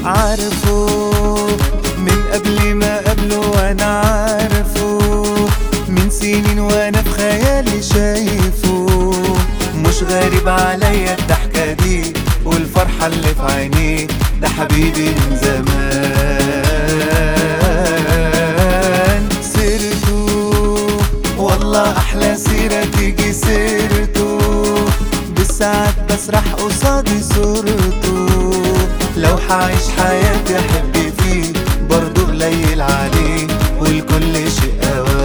عارفه من قبل ما قبله وانا عارفه من سنين وانا في خيالي شايفه مش غريب عليا الضحكة دي والفرحة اللي في عينيه ده حبيبي من زمان سيرته والله احلى سيرة تيجي سيرته بالساعات بسرح قصادي صورته لو حعيش حياتي احب فيه برضه قليل عليه والكل شيء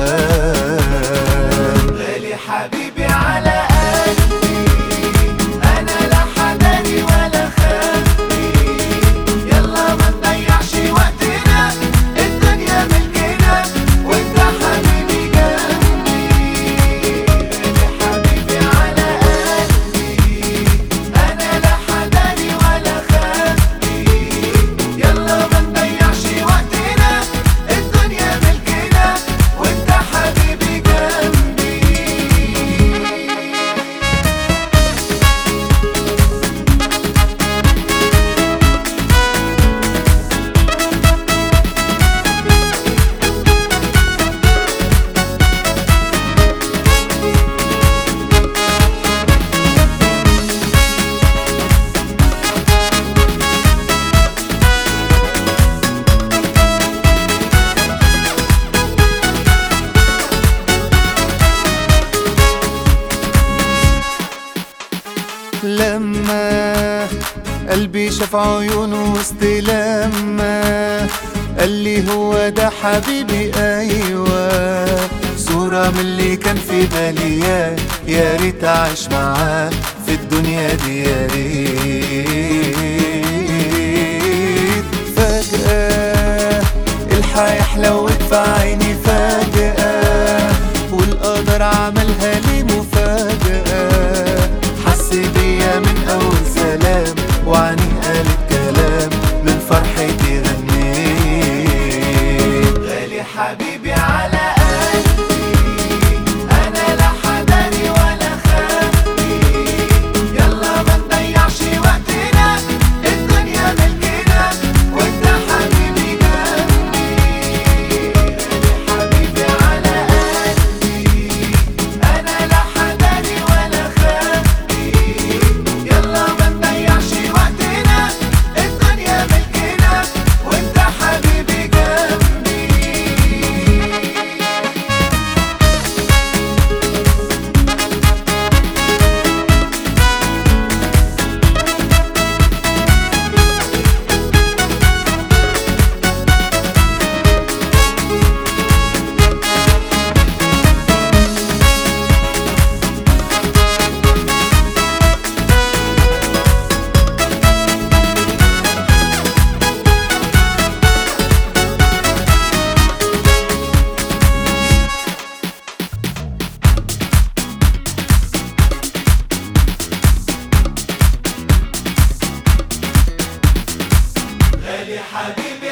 اوان غالي حبيبي على قلبي انا لا حداني ولا خافي يلا ما نضيعش وقتنا الدنيا ملكنا وانت حبيبي جنبي غالي حبيبي على قلبي انا لا حداني ولا خافي يلا ما نضيعش وقتنا الدنيا ملكنا وانت حبيبي جنبي لما قلبي شاف عيونه وسط لما قال لي هو ده حبيبي ايوه صورة من اللي كان في بالي يا يا ريت اعيش معاه في الدنيا دي يا ريت فجأة الحياة حلوت في عيني فجأة والقدر عملها لي مفاجأة حس بيا من أول سلام وعني قالت كلام من فرحتي غنيت غالي حبيبي على قلبي أنا لا حداني ولا خافي يلا ما نضيعش وقتنا الدنيا ملكنا وانت حبيبي جنبي غالي حبيبي على قلبي انا لا حداني ولا خافي يلا ما نضيعش وقتنا الدنيا ملكنا وانت حبيبي جنبي غالي حبيبي